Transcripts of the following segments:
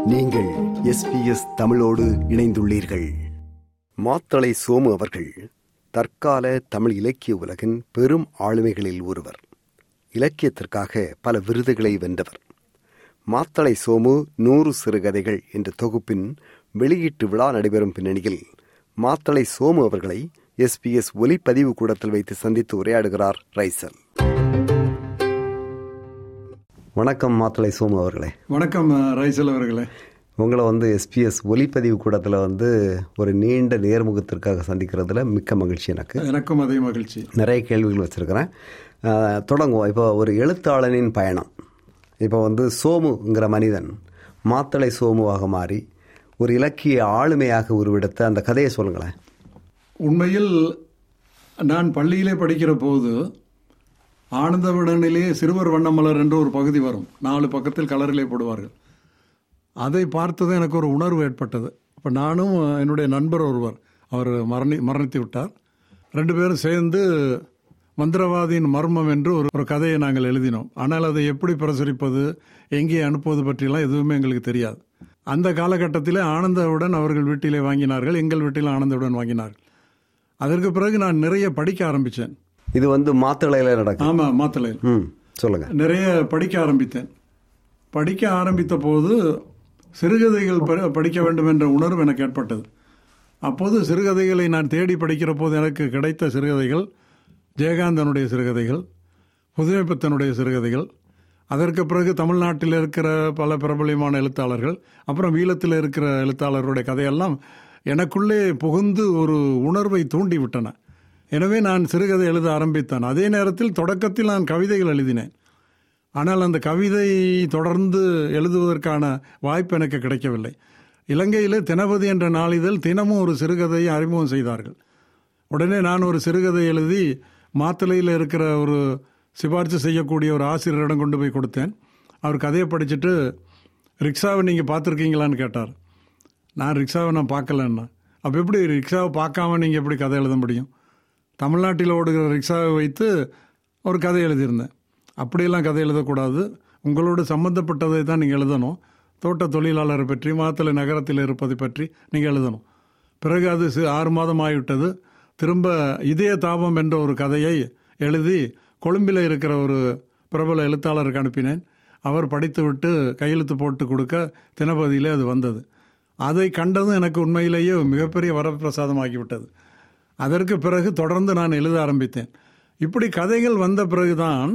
நீங்கள் எஸ்பிஎஸ் தமிழோடு இணைந்துள்ளீர்கள் மாத்தளை சோமு அவர்கள் தற்கால தமிழ் இலக்கிய உலகின் பெரும் ஆளுமைகளில் ஒருவர் இலக்கியத்திற்காக பல விருதுகளை வென்றவர் மாத்தளை சோமு நூறு சிறுகதைகள் என்ற தொகுப்பின் வெளியீட்டு விழா நடைபெறும் பின்னணியில் மாத்தளை சோமு அவர்களை எஸ்பிஎஸ் ஒலிப்பதிவு கூடத்தில் வைத்து சந்தித்து உரையாடுகிறார் ரைசல் வணக்கம் மாத்தளை சோமு அவர்களே வணக்கம் ரைசல் அவர்களே உங்களை வந்து எஸ்பிஎஸ் ஒலிப்பதிவு கூடத்தில் வந்து ஒரு நீண்ட நேர்முகத்திற்காக சந்திக்கிறதுல மிக்க மகிழ்ச்சி எனக்கு எனக்கும் அதே மகிழ்ச்சி நிறைய கேள்விகள் வச்சுருக்கிறேன் தொடங்குவோம் இப்போ ஒரு எழுத்தாளனின் பயணம் இப்போ வந்து சோமுங்கிற மனிதன் மாத்தளை சோமுவாக மாறி ஒரு இலக்கிய ஆளுமையாக உருவெடுத்த அந்த கதையை சொல்லுங்களேன் உண்மையில் நான் பள்ளியிலே படிக்கிற போது ஆனந்தவிடனிலே சிறுவர் வண்ணமலர் என்று ஒரு பகுதி வரும் நாலு பக்கத்தில் கலரிலே போடுவார்கள் அதை பார்த்தது எனக்கு ஒரு உணர்வு ஏற்பட்டது இப்போ நானும் என்னுடைய நண்பர் ஒருவர் அவர் மரணி மரணித்து விட்டார் ரெண்டு பேரும் சேர்ந்து மந்திரவாதியின் மர்மம் என்று ஒரு ஒரு கதையை நாங்கள் எழுதினோம் ஆனால் அதை எப்படி பிரசுரிப்பது எங்கே அனுப்புவது பற்றியெல்லாம் எதுவுமே எங்களுக்கு தெரியாது அந்த காலகட்டத்திலே ஆனந்தவுடன் அவர்கள் வீட்டிலே வாங்கினார்கள் எங்கள் வீட்டில் ஆனந்தவுடன் வாங்கினார்கள் அதற்கு பிறகு நான் நிறைய படிக்க ஆரம்பித்தேன் இது வந்து மாத்தளையில் நடக்கும் ஆமாம் மாத்தளையில் ம் சொல்லுங்க நிறைய படிக்க ஆரம்பித்தேன் படிக்க ஆரம்பித்த போது சிறுகதைகள் ப- படிக்க வேண்டும் என்ற உணர்வு எனக்கு ஏற்பட்டது அப்போது சிறுகதைகளை நான் தேடி படிக்கிற போது எனக்கு கிடைத்த சிறுகதைகள் ஜெயகாந்தனுடைய சிறுகதைகள் புதுமைப்பித்தனுடைய சிறுகதைகள் அதற்கு பிறகு தமிழ்நாட்டில் இருக்கிற பல பிரபலியமான எழுத்தாளர்கள் அப்புறம் ஈழத்தில் இருக்கிற எழுத்தாளர்களுடைய கதையெல்லாம் எனக்குள்ளே புகுந்து ஒரு உணர்வை தூண்டி விட்டன எனவே நான் சிறுகதை எழுத ஆரம்பித்தேன் அதே நேரத்தில் தொடக்கத்தில் நான் கவிதைகள் எழுதினேன் ஆனால் அந்த கவிதை தொடர்ந்து எழுதுவதற்கான வாய்ப்பு எனக்கு கிடைக்கவில்லை இலங்கையிலே தினபதி என்ற நாளிதழ் தினமும் ஒரு சிறுகதையை அறிமுகம் செய்தார்கள் உடனே நான் ஒரு சிறுகதை எழுதி மாத்தளையில் இருக்கிற ஒரு சிபாரிசு செய்யக்கூடிய ஒரு ஆசிரியரிடம் கொண்டு போய் கொடுத்தேன் அவர் கதையை படிச்சுட்டு ரிக்ஷாவை நீங்கள் பார்த்துருக்கீங்களான்னு கேட்டார் நான் ரிக்ஷாவை நான் பார்க்கலன்னா அப்போ எப்படி ரிக்ஷாவை பார்க்காம நீங்கள் எப்படி கதை எழுத முடியும் தமிழ்நாட்டில் ஓடுகிற ரிக்ஷாவை வைத்து ஒரு கதை எழுதியிருந்தேன் அப்படியெல்லாம் கதை எழுதக்கூடாது உங்களோடு சம்பந்தப்பட்டதை தான் நீங்கள் எழுதணும் தோட்ட தொழிலாளரை பற்றி மாத்தளை நகரத்தில் இருப்பதை பற்றி நீங்கள் எழுதணும் பிறகு அது சி- ஆறு மாதம் ஆகிவிட்டது திரும்ப இதய தாபம் என்ற ஒரு கதையை எழுதி கொழும்பில் இருக்கிற ஒரு பிரபல எழுத்தாளருக்கு அனுப்பினேன் அவர் படித்துவிட்டு கையெழுத்து போட்டு கொடுக்க தினபதியிலே அது வந்தது அதை கண்டதும் எனக்கு உண்மையிலேயே மிகப்பெரிய வரப்பிரசாதமாகிவிட்டது அதற்கு பிறகு தொடர்ந்து நான் எழுத ஆரம்பித்தேன் இப்படி கதைகள் வந்த பிறகுதான்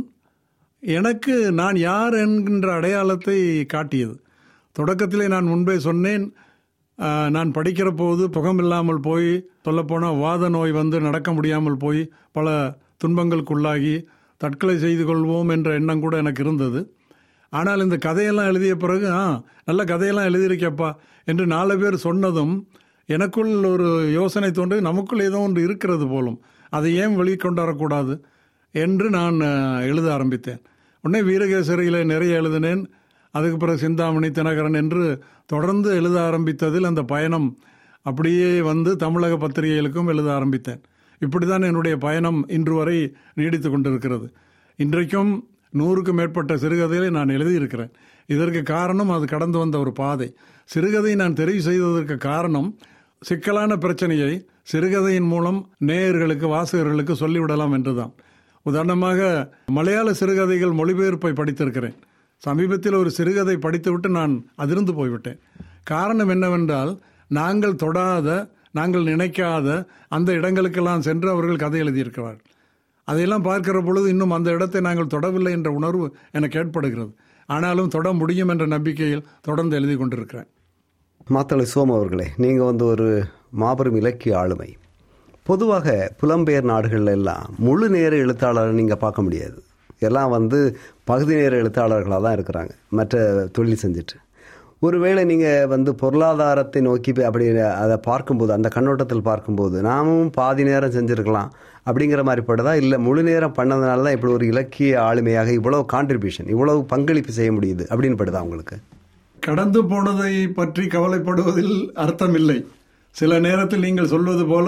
எனக்கு நான் யார் என்கின்ற அடையாளத்தை காட்டியது தொடக்கத்திலே நான் முன்பே சொன்னேன் ஆஹ், நான் படிக்கிற போது புகமில்லாமல் போய் சொல்லப்போனால் வாத நோய் வந்து நடக்க முடியாமல் போய் பல துன்பங்களுக்குள்ளாகி தற்கொலை செய்து கொள்வோம் என்ற எண்ணம் கூட எனக்கு இருந்தது ஆனால் இந்த கதையெல்லாம் எழுதிய பிறகு ஆ நல்ல கதையெல்லாம் எழுதியிருக்கப்பா என்று நாலு பேர் சொன்னதும் எனக்குள் ஒரு யோசனை தோன்றி நமக்குள் ஏதோ ஒன்று இருக்கிறது போலும் அதை ஏன் வெளிக்கொண்டு வரக்கூடாது என்று நான் அஹ், எழுத ஆரம்பித்தேன் உடனே வீரகேசரியில் நிறைய எழுதினேன் அதுக்கு பிறகு சிந்தாமணி தினகரன் என்று தொடர்ந்து எழுத ஆரம்பித்ததில் அந்த பயணம் அப்படியே வந்து தமிழக பத்திரிகைகளுக்கும் எழுத ஆரம்பித்தேன் இப்படிதான் என்னுடைய பயணம் இன்று வரை நீடித்து கொண்டிருக்கிறது இன்றைக்கும் நூறுக்கும் மேற்பட்ட சிறுகதைகளை நான் எழுதியிருக்கிறேன் இதற்கு காரணம் அது கடந்து வந்த ஒரு பாதை சிறுகதை நான் தெரிவு செய்ததற்கு காரணம் சிக்கலான பிரச்சனையை சிறுகதையின் மூலம் நேயர்களுக்கு வாசகர்களுக்கு சொல்லிவிடலாம் என்றுதான் உதாரணமாக மலையாள சிறுகதைகள் மொழிபெயர்ப்பை படித்திருக்கிறேன் சமீபத்தில் ஒரு சிறுகதை படித்துவிட்டு நான் அதிர்ந்து போய்விட்டேன் காரணம் என்னவென்றால் நாங்கள் தொடாத நாங்கள் நினைக்காத அந்த இடங்களுக்கெல்லாம் சென்று அவர்கள் கதை எழுதியிருக்கிறார்கள் அதையெல்லாம் பார்க்கிற பொழுது இன்னும் அந்த இடத்தை நாங்கள் தொடவில்லை என்ற உணர்வு எனக்கு ஏற்படுகிறது ஆனாலும் தொட முடியும் என்ற நம்பிக்கையில் தொடர்ந்து எழுதி கொண்டிருக்கிறேன் மாத்தளை சோமு அவர்களே நீங்கள் வந்து ஒரு மாபெரும் இலக்கிய ஆளுமை பொதுவாக புலம்பெயர் நாடுகள்ல எல்லாம் முழு நேர எழுத்தாளரை நீங்கள் பார்க்க முடியாது எல்லாம் வந்து பகுதி நேர எழுத்தாளர்களாக தான் இருக்கிறாங்க மற்ற தொழில் செஞ்சுட்டு ஒருவேளை நீங்கள் வந்து பொருளாதாரத்தை நோக்கி போய் அப்படி அதை பார்க்கும்போது அந்த கண்ணோட்டத்தில் பார்க்கும்போது நாமும் பாதி நேரம் செஞ்சுருக்கலாம் அப்படிங்கிற மாதிரி படுதா இல்லை முழு நேரம் பண்ணதுனால தான் இப்படி ஒரு இலக்கிய ஆளுமையாக இவ்வளவு கான்ட்ரிபியூஷன் இவ்வளவு பங்களிப்பு செய்ய முடியுது அப்படின்னு படுதா உங்களுக்கு கடந்து போனதை பற்றி கவலைப்படுவதில் அர்த்தமில்லை சில நேரத்தில் நீங்கள் சொல்வது போல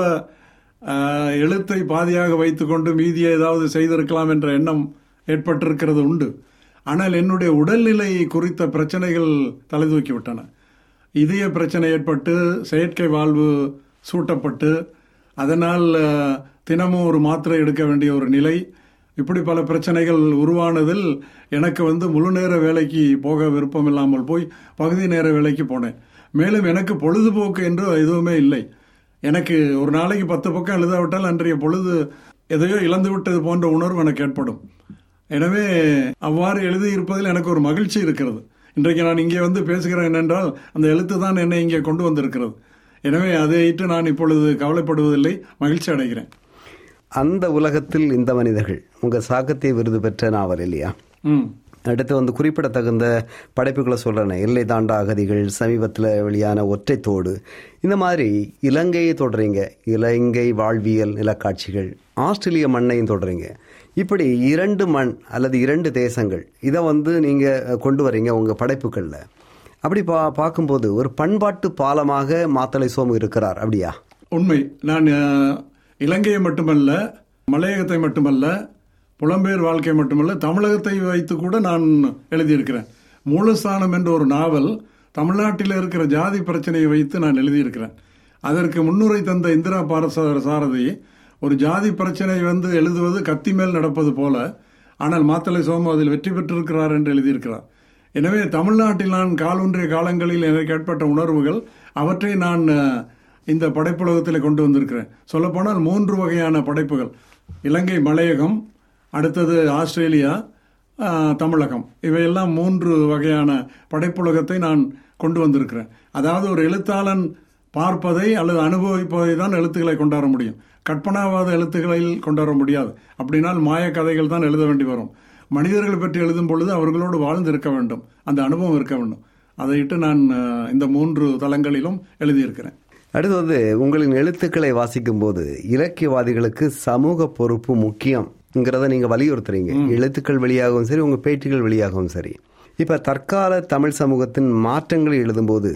ஆஹ், எழுத்தை பாதியாக வைத்துக்கொண்டு மீதியை ஏதாவது செய்திருக்கலாம் என்ற எண்ணம் ஏற்பட்டிருக்கிறது உண்டு ஆனால் என்னுடைய உடல்நிலை குறித்த பிரச்சனைகள் தலைதூக்கி விட்டன இதய பிரச்சனை ஏற்பட்டு செயற்கை வாழ்வு சூட்டப்பட்டு அதனால் அஹ், தினமும் ஒரு மாத்திரை எடுக்க வேண்டிய ஒரு நிலை இப்படி பல பிரச்சனைகள் உருவானதில் எனக்கு வந்து முழு நேர வேலைக்கு போக விருப்பம் இல்லாமல் போய் பகுதி நேர வேலைக்கு போனேன் மேலும் எனக்கு பொழுதுபோக்கு என்று எதுவுமே இல்லை எனக்கு ஒரு நாளைக்கு பத்து பக்கம் எழுதாவிட்டால் அன்றைய பொழுது எதையோ இழந்து விட்டது போன்ற உணர்வு எனக்கு ஏற்படும் எனவே அவ்வாறு எழுதியிருப்பதில் எனக்கு ஒரு மகிழ்ச்சி இருக்கிறது இன்றைக்கு நான் இங்கே வந்து பேசுகிறேன் என்றால் அந்த எழுத்து தான் என்னை இங்கே கொண்டு வந்திருக்கிறது எனவே அதை இட்டு நான் இப்பொழுது கவலைப்படுவதில்லை மகிழ்ச்சி அடைகிறேன் அந்த உலகத்தில் இந்த மனிதர்கள் உங்கள் சாகித்ய விருது பெற்ற நாவல் இல்லையா ம் அடுத்து வந்து குறிப்பிடத்தகுந்த படைப்புகளை சொல்கிறேன் எல்லை தாண்டா அகதிகள் சமீபத்தில் வெளியான ஒற்றைத்தோடு இந்த மாதிரி இலங்கையை தொடறீங்க இலங்கை வாழ்வியல் நிலக்காட்சிகள் ஆஸ்திரேலிய மண்ணையும் தொடறீங்க இப்படி இரண்டு மண் அல்லது இரண்டு தேசங்கள் இதை வந்து நீங்கள் கொண்டு வரீங்க உங்கள் படைப்புகளில் அப்படி பா பார்க்கும்போது ஒரு பண்பாட்டு பாலமாக மாத்தளை சோமு இருக்கிறார் அப்படியா உண்மை நான் அஹ், இலங்கையை மட்டுமல்ல மலையகத்தை மட்டுமல்ல புலம்பெயர் வாழ்க்கை மட்டுமல்ல தமிழகத்தை வைத்து கூட நான் எழுதியிருக்கிறேன் மூலஸ்தானம் என்ற ஒரு நாவல் தமிழ்நாட்டில் இருக்கிற ஜாதி பிரச்சனையை வைத்து நான் எழுதியிருக்கிறேன் அதற்கு முன்னுரை தந்த இந்திரா பாரச சாரதி ஒரு ஜாதி பிரச்சனை வந்து எழுதுவது கத்தி மேல் நடப்பது போல ஆனால் மாத்தளை சோமு அதில் வெற்றி பெற்றிருக்கிறார் என்று எழுதியிருக்கிறார் எனவே தமிழ்நாட்டில் நான் காலூன்றிய காலங்களில் எனக்கு ஏற்பட்ட உணர்வுகள் அவற்றை நான் அஹ், இந்த படைப்புலகத்தில் கொண்டு வந்திருக்கிறேன் சொல்லப்போனால் மூன்று வகையான படைப்புகள் இலங்கை மலையகம் அடுத்தது ஆஸ்திரேலியா அஹ், தமிழகம் இவையெல்லாம் மூன்று வகையான படைப்புலகத்தை நான் கொண்டு வந்திருக்கிறேன் அதாவது ஒரு எழுத்தாளன் பார்ப்பதை அல்லது அனுபவிப்பதை தான் எழுத்துக்களை கொண்டாட முடியும் கற்பனாவாத எழுத்துக்களில் கொண்டாட முடியாது அப்படினால் மாய கதைகள் தான் எழுத வேண்டி வரும் மனிதர்கள் பற்றி எழுதும் பொழுது அவர்களோடு வாழ்ந்து இருக்க வேண்டும் அந்த அனுபவம் இருக்க வேண்டும் அதையிட்டு நான் அஹ், இந்த மூன்று தளங்களிலும் எழுதியிருக்கிறேன் அடுத்து வந்து உங்களின் எழுத்துக்களை வாசிக்கும் போது இலக்கியவாதிகளுக்கு சமூக பொறுப்பு முக்கியம்ங்கிறத நீங்க வலியுறுத்துறீங்க எழுத்துக்கள் வெளியாகவும் சரி உங்க பேட்டிகள் வெளியாகவும் சரி இப்ப தற்கால தமிழ் சமூகத்தின் மாற்றங்களை எழுதும்போது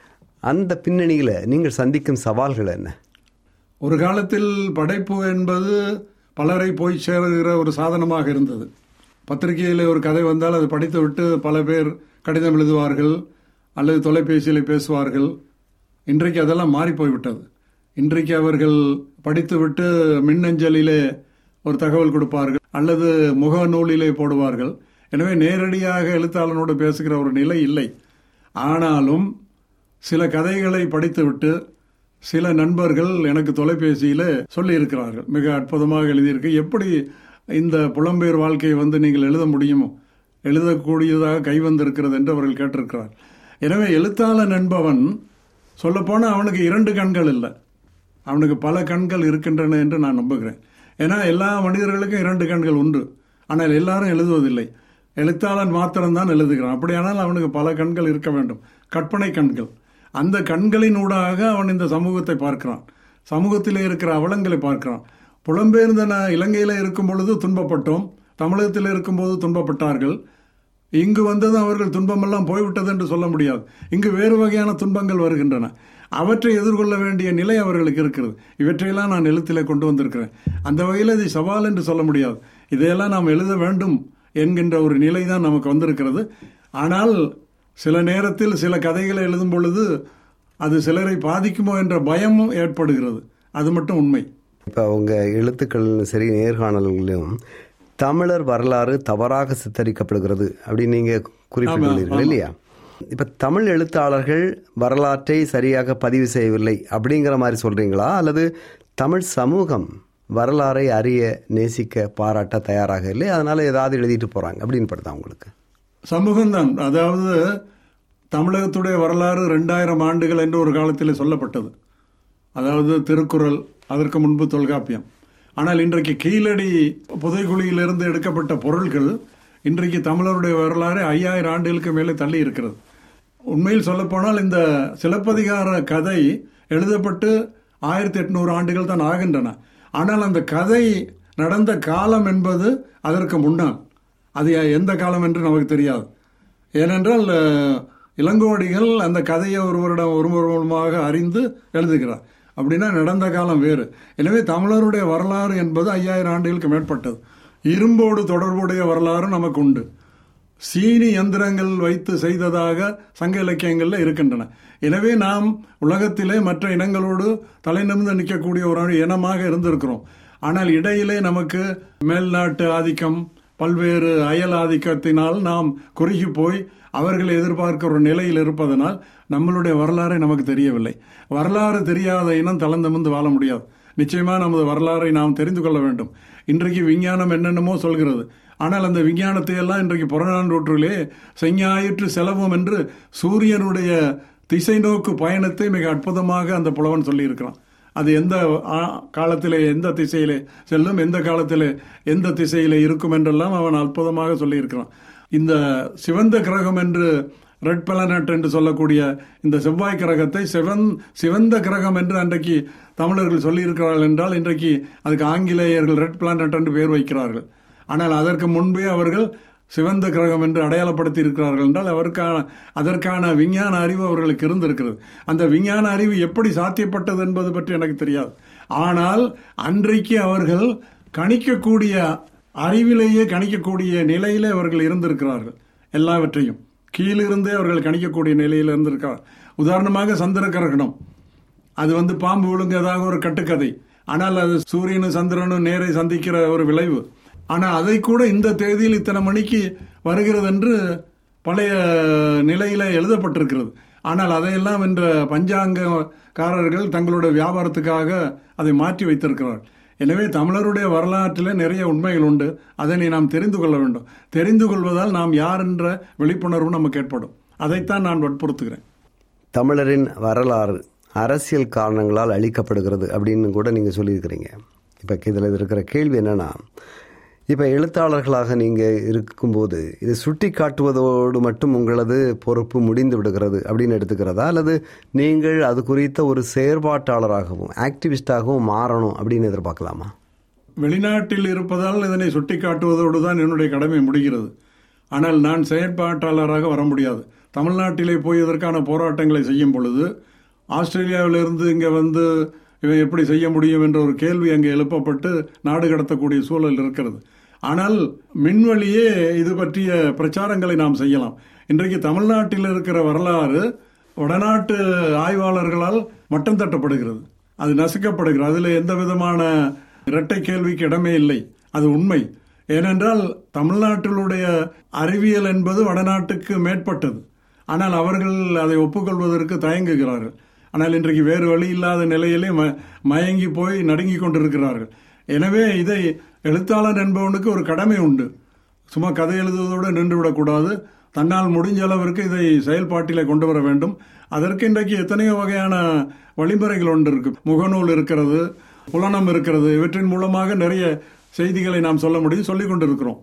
அந்த பின்னணியில நீங்கள் சந்திக்கும் சவால்கள் என்ன ஒரு காலத்தில் படைப்பு என்பது பலரை போய் சேருகிற ஒரு சாதனமாக இருந்தது பத்திரிகையில் ஒரு கதை வந்தால் அதை படித்துவிட்டு பல பேர் கடிதம் எழுதுவார்கள் அல்லது தொலைபேசியில் பேசுவார்கள் இன்றைக்கு அதெல்லாம் மாறி போய்விட்டது இன்றைக்கு அவர்கள் படித்துவிட்டு மின்னஞ்சலிலே ஒரு தகவல் கொடுப்பார்கள் அல்லது முகநூலிலே போடுவார்கள் எனவே நேரடியாக எழுத்தாளனோடு பேசுகிற ஒரு நிலை இல்லை ஆனாலும் சில கதைகளை படித்துவிட்டு சில நண்பர்கள் எனக்கு தொலைபேசியில் சொல்லி இருக்கிறார்கள் மிக அற்புதமாக எழுதியிருக்கு எப்படி இந்த புலம்பெயர் வாழ்க்கையை வந்து நீங்கள் எழுத முடியுமோ எழுதக்கூடியதாக கைவந்திருக்கிறது என்று அவர்கள் கேட்டிருக்கிறார் எனவே எழுத்தாளன் என்பவன் சொல்லப்போனால் அவனுக்கு இரண்டு கண்கள் இல்லை அவனுக்கு பல கண்கள் இருக்கின்றன என்று நான் நம்புகிறேன் ஏன்னா எல்லா மனிதர்களுக்கும் இரண்டு கண்கள் உண்டு ஆனால் எல்லாரும் எழுதுவதில்லை எழுத்தாளன் மாத்திரம்தான் எழுதுகிறான் அப்படியானால் அவனுக்கு பல கண்கள் இருக்க வேண்டும் கற்பனை கண்கள் அந்த கண்களின் ஊடாக அவன் இந்த சமூகத்தை பார்க்கிறான் சமூகத்திலே இருக்கிற அவலங்களை பார்க்கிறான் புலம்பெயர்ந்த நான் இலங்கையில் இருக்கும் பொழுது துன்பப்பட்டோம் தமிழகத்தில் இருக்கும்போது துன்பப்பட்டார்கள் இங்கு வந்ததும் அவர்கள் துன்பமெல்லாம் போய்விட்டது என்று சொல்ல முடியாது இங்கு வேறு வகையான துன்பங்கள் வருகின்றன அவற்றை எதிர்கொள்ள வேண்டிய நிலை அவர்களுக்கு இருக்கிறது இவற்றையெல்லாம் நான் எழுத்திலே கொண்டு வந்திருக்கிறேன் அந்த வகையில் இதை சவால் என்று சொல்ல முடியாது இதையெல்லாம் நாம் எழுத வேண்டும் என்கின்ற ஒரு நிலை தான் நமக்கு வந்திருக்கிறது ஆனால் சில நேரத்தில் சில கதைகளை எழுதும் பொழுது அது சிலரை பாதிக்குமோ என்ற பயமும் ஏற்படுகிறது அது மட்டும் உண்மை இப்போ உங்க எழுத்துக்கள் சரி நேர்காணல்களிலும் தமிழர் வரலாறு தவறாக சித்தரிக்கப்படுகிறது அப்படின்னு நீங்க குறிப்பிட்டுள்ளீர்கள் இல்லையா இப்ப தமிழ் எழுத்தாளர்கள் வரலாற்றை சரியாக பதிவு செய்யவில்லை அப்படிங்கிற மாதிரி சொல்றீங்களா அல்லது தமிழ் சமூகம் வரலாறை அறிய நேசிக்க பாராட்ட தயாராக இல்லை அதனால ஏதாவது எழுதிட்டு போறாங்க அப்படின்னு படுதா உங்களுக்கு சமூகம்தான் அதாவது தமிழகத்துடைய வரலாறு ரெண்டாயிரம் ஆண்டுகள் என்று ஒரு காலத்தில் சொல்லப்பட்டது அதாவது திருக்குறள் அதற்கு முன்பு தொல்காப்பியம் ஆனால் இன்றைக்கு கீழடி புதைகுழியிலிருந்து எடுக்கப்பட்ட பொருள்கள் இன்றைக்கு தமிழருடைய வரலாறு ஐயாயிரம் ஆண்டுகளுக்கு மேலே தள்ளி இருக்கிறது உண்மையில் சொல்லப்போனால் இந்த சிலப்பதிகார கதை எழுதப்பட்டு ஆயிரத்தி எட்நூறு ஆண்டுகள் தான் ஆகின்றன ஆனால் அந்த கதை நடந்த காலம் என்பது அதற்கு முன்னால் அது எந்த காலம் என்று நமக்கு தெரியாது ஏனென்றால் அஹ், இளங்கோவடிகள் அந்த கதையை ஒருவரிடம் ஒருவர் மூலமாக அறிந்து எழுதுகிறார் அப்படின்னா நடந்த காலம் வேறு எனவே தமிழருடைய வரலாறு என்பது ஐயாயிரம் ஆண்டுகளுக்கு மேற்பட்டது இரும்போடு தொடர்புடைய வரலாறு நமக்கு உண்டு சீனி எந்திரங்கள் வைத்து செய்ததாக சங்க இலக்கியங்கள்ல இருக்கின்றன எனவே நாம் உலகத்திலே மற்ற இனங்களோடு தலை நிமிர்ந்து நிற்கக்கூடிய ஒரு இனமாக இருந்திருக்கிறோம் ஆனால் இடையிலே நமக்கு மேல்நாட்டு ஆதிக்கம் பல்வேறு அயல் ஆதிக்கத்தினால் நாம் குறுகி போய் அவர்கள் எதிர்பார்க்கிற ஒரு நிலையில் இருப்பதனால் நம்மளுடைய வரலாறை நமக்கு தெரியவில்லை வரலாறு தெரியாத இனம் தளர்ந்தமிருந்து வாழ முடியாது நிச்சயமா நமது வரலாறை நாம் தெரிந்து கொள்ள வேண்டும் இன்றைக்கு விஞ்ஞானம் என்னென்னமோ சொல்கிறது ஆனால் அந்த விஞ்ஞானத்தை எல்லாம் இன்றைக்கு புறநானூற்றிலே செஞ்ஞாயிற்று செலவும் என்று சூரியனுடைய திசை நோக்கு பயணத்தை மிக அற்புதமாக அந்த புலவன் சொல்லியிருக்கிறான் அது எந்த காலத்திலே எந்த திசையிலே செல்லும் எந்த காலத்திலே எந்த திசையிலே இருக்கும் என்றெல்லாம் அவன் அற்புதமாக சொல்லியிருக்கிறான் இந்த சிவந்த கிரகம் என்று ரெட் பிளானட் என்று சொல்லக்கூடிய இந்த செவ்வாய் கிரகத்தை சிவன் சிவந்த கிரகம் என்று அன்றைக்கு தமிழர்கள் சொல்லியிருக்கிறார்கள் என்றால் இன்றைக்கு அதுக்கு ஆங்கிலேயர்கள் ரெட் பிளானட் என்று பெயர் வைக்கிறார்கள் ஆனால் அதற்கு முன்பே அவர்கள் சிவந்த கிரகம் என்று அடையாளப்படுத்தி இருக்கிறார்கள் என்றால் அவருக்கான அதற்கான விஞ்ஞான அறிவு அவர்களுக்கு இருந்திருக்கிறது அந்த விஞ்ஞான அறிவு எப்படி சாத்தியப்பட்டது என்பது பற்றி எனக்கு தெரியாது ஆனால் அன்றைக்கு அவர்கள் கணிக்கக்கூடிய அறிவிலேயே கணிக்கக்கூடிய நிலையிலே அவர்கள் இருந்திருக்கிறார்கள் எல்லாவற்றையும் கீழிருந்தே அவர்கள் கணிக்கக்கூடிய நிலையில் இருந்திருக்கிறார் உதாரணமாக சந்திர கிரகணம் அது வந்து பாம்பு விழுங்கதாக ஒரு கட்டுக்கதை ஆனால் அது சூரியனும் சந்திரனும் நேரை சந்திக்கிற ஒரு விளைவு ஆனால் அதை கூட இந்த தேதியில் இத்தனை மணிக்கு வருகிறது என்று பழைய நிலையில எழுதப்பட்டிருக்கிறது ஆனால் அதையெல்லாம் என்ற பஞ்சாங்கக்காரர்கள் தங்களுடைய வியாபாரத்துக்காக அதை மாற்றி வைத்திருக்கிறார்கள் எனவே தமிழருடைய வரலாற்றில் நிறைய உண்மைகள் உண்டு அதனை நாம் தெரிந்து கொள்ள வேண்டும் தெரிந்து கொள்வதால் நாம் யார் என்ற விழிப்புணர்வு நமக்கு ஏற்படும் அதைத்தான் நான் வற்புறுத்துகிறேன் தமிழரின் வரலாறு அரசியல் காரணங்களால் அழிக்கப்படுகிறது அப்படின்னு கூட நீங்கள் சொல்லியிருக்கிறீங்க இப்போ இதில் இருக்கிற கேள்வி என்னன்னா இப்போ எழுத்தாளர்களாக நீங்கள் இருக்கும்போது இது சுட்டி காட்டுவதோடு மட்டும் உங்களது பொறுப்பு முடிந்து விடுகிறது அப்படின்னு எடுத்துக்கிறதா அல்லது நீங்கள் அது குறித்த ஒரு செயற்பாட்டாளராகவும் ஆக்டிவிஸ்டாகவும் மாறணும் அப்படின்னு எதிர்பார்க்கலாமா வெளிநாட்டில் இருப்பதால் இதனை சுட்டி காட்டுவதோடு தான் என்னுடைய கடமை முடிகிறது ஆனால் நான் செயற்பாட்டாளராக வர முடியாது தமிழ்நாட்டிலே போய் இதற்கான போராட்டங்களை செய்யும் பொழுது ஆஸ்திரேலியாவிலிருந்து இங்கே வந்து இவன் எப்படி செய்ய முடியும் என்ற ஒரு கேள்வி அங்கே எழுப்பப்பட்டு நாடு கடத்தக்கூடிய சூழல் இருக்கிறது ஆனால் மின்வழியே இது பற்றிய பிரச்சாரங்களை நாம் செய்யலாம் இன்றைக்கு தமிழ்நாட்டில் இருக்கிற வரலாறு வடநாட்டு ஆய்வாளர்களால் மட்டம் தட்டப்படுகிறது அது நசுக்கப்படுகிறது அதில் எந்த விதமான இரட்டை கேள்விக்கு இடமே இல்லை அது உண்மை ஏனென்றால் தமிழ்நாட்டிலுடைய அறிவியல் என்பது வடநாட்டுக்கு மேற்பட்டது ஆனால் அவர்கள் அதை ஒப்புக்கொள்வதற்கு தயங்குகிறார்கள் ஆனால் இன்றைக்கு வேறு வழி இல்லாத நிலையிலே மயங்கி போய் நடுங்கி கொண்டிருக்கிறார்கள் எனவே இதை எழுத்தாளர் என்பவனுக்கு ஒரு கடமை உண்டு சும்மா கதை எழுதுவதோடு நின்றுவிடக்கூடாது தன்னால் முடிஞ்ச அளவிற்கு இதை செயல்பாட்டிலே கொண்டு வர வேண்டும் அதற்கு இன்றைக்கு எத்தனையோ வகையான வழிமுறைகள் ஒன்று இருக்கு முகநூல் இருக்கிறது புலனம் இருக்கிறது இவற்றின் மூலமாக நிறைய செய்திகளை நாம் சொல்ல முடியும் சொல்லிக் கொண்டிருக்கிறோம்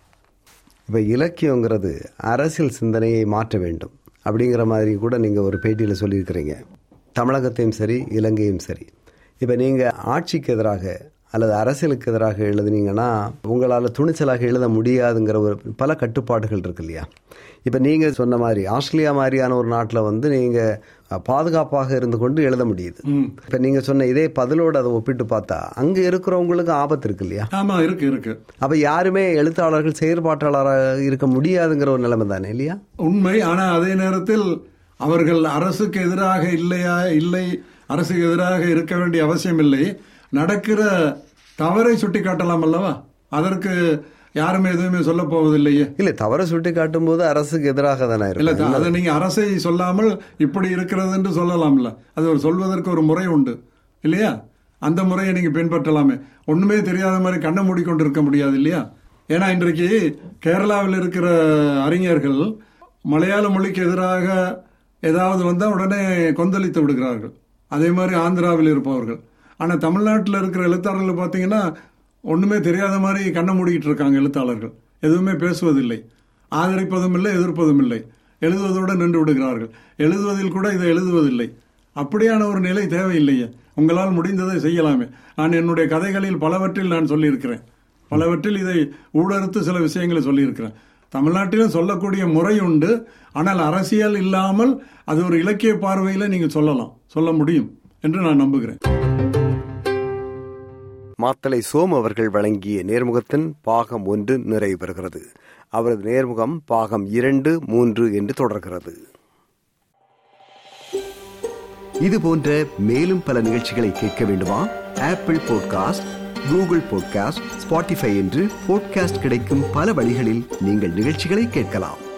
இப்போ இலக்கியங்கிறது அரசியல் சிந்தனையை மாற்ற வேண்டும் அப்படிங்கிற மாதிரி கூட நீங்கள் ஒரு பேட்டியில் சொல்லியிருக்கிறீங்க தமிழகத்தையும் சரி இலங்கையும் சரி இப்போ நீங்கள் ஆட்சிக்கு எதிராக அல்லது அரசியலுக்கு எதிராக எழுதுனீங்கன்னா உங்களால் துணிச்சலாக எழுத முடியாதுங்கிற ஒரு பல கட்டுப்பாடுகள் இருக்கு இல்லையா இப்போ நீங்கள் சொன்ன மாதிரி ஆஸ்திரேலியா மாதிரியான ஒரு நாட்டில் வந்து நீங்கள் பாதுகாப்பாக இருந்து கொண்டு எழுத முடியுது இப்போ நீங்கள் சொன்ன இதே பதிலோடு அதை ஒப்பிட்டு பார்த்தா அங்கே இருக்கிறவங்களுக்கு ஆபத்து இருக்கு இல்லையா ஆமாம் இருக்கு இருக்கு அப்போ யாருமே எழுத்தாளர்கள் செயற்பாட்டாளராக இருக்க முடியாதுங்கிற ஒரு நிலைமை தானே இல்லையா உண்மை ஆனால் அதே நேரத்தில் அவர்கள் அரசுக்கு எதிராக இல்லையா இல்லை அரசுக்கு எதிராக இருக்க வேண்டிய அவசியம் இல்லை நடக்கிற தவறை சுட்டி காட்டலாம் அல்லவா அதற்கு யாருமே எதுவுமே சொல்ல போவதில்லையே இல்லை தவறை சுட்டி காட்டும் போது அரசுக்கு எதிராக தானே இல்ல இருக்கும் அதை நீங்க அரசை சொல்லாமல் இப்படி இருக்கிறது என்று சொல்லலாம்ல அது ஒரு சொல்வதற்கு ஒரு முறை உண்டு இல்லையா அந்த முறையை நீங்க பின்பற்றலாமே ஒண்ணுமே தெரியாத மாதிரி கண்ணை மூடிக்கொண்டு இருக்க முடியாது இல்லையா ஏன்னா இன்றைக்கு கேரளாவில் இருக்கிற அறிஞர்கள் மலையாள மொழிக்கு எதிராக ஏதாவது வந்தால் உடனே கொந்தளித்து விடுகிறார்கள் அதே மாதிரி ஆந்திராவில் இருப்பவர்கள் ஆனால் தமிழ்நாட்டில் இருக்கிற எழுத்தாளர்கள் பார்த்தீங்கன்னா ஒன்றுமே தெரியாத மாதிரி கண்ணை மூடிக்கிட்டு இருக்காங்க எழுத்தாளர்கள் எதுவுமே பேசுவதில்லை ஆதரிப்பதும் இல்லை எதிர்ப்பதும் இல்லை எழுதுவதோடு நின்று விடுகிறார்கள் எழுதுவதில் கூட இதை எழுதுவதில்லை அப்படியான ஒரு நிலை தேவையில்லையே உங்களால் முடிந்ததை செய்யலாமே நான் என்னுடைய கதைகளில் பலவற்றில் நான் சொல்லியிருக்கிறேன் பலவற்றில் இதை ஊடறுத்து சில விஷயங்களை சொல்லியிருக்கிறேன் தமிழ்நாட்டிலும் சொல்லக்கூடிய முறை உண்டு ஆனால் அரசியல் இல்லாமல் அது ஒரு இலக்கிய பார்வையில் நீங்கள் சொல்லலாம் சொல்ல முடியும் என்று நான் நம்புகிறேன் மாத்தலை சோம் அவர்கள் வழங்கிய நேர்முகத்தின் பாகம் ஒன்று நிறைவு பெறுகிறது அவரது நேர்முகம் பாகம் இரண்டு மூன்று என்று தொடர்கிறது இது போன்ற மேலும் பல நிகழ்ச்சிகளை கேட்க வேண்டுமா Apple podcast Google podcast Spotify என்று பாட்காஸ்ட் கிடைக்கும் பல வழிகளில் நீங்கள் நிகழ்ச்சிகளை கேட்கலாம்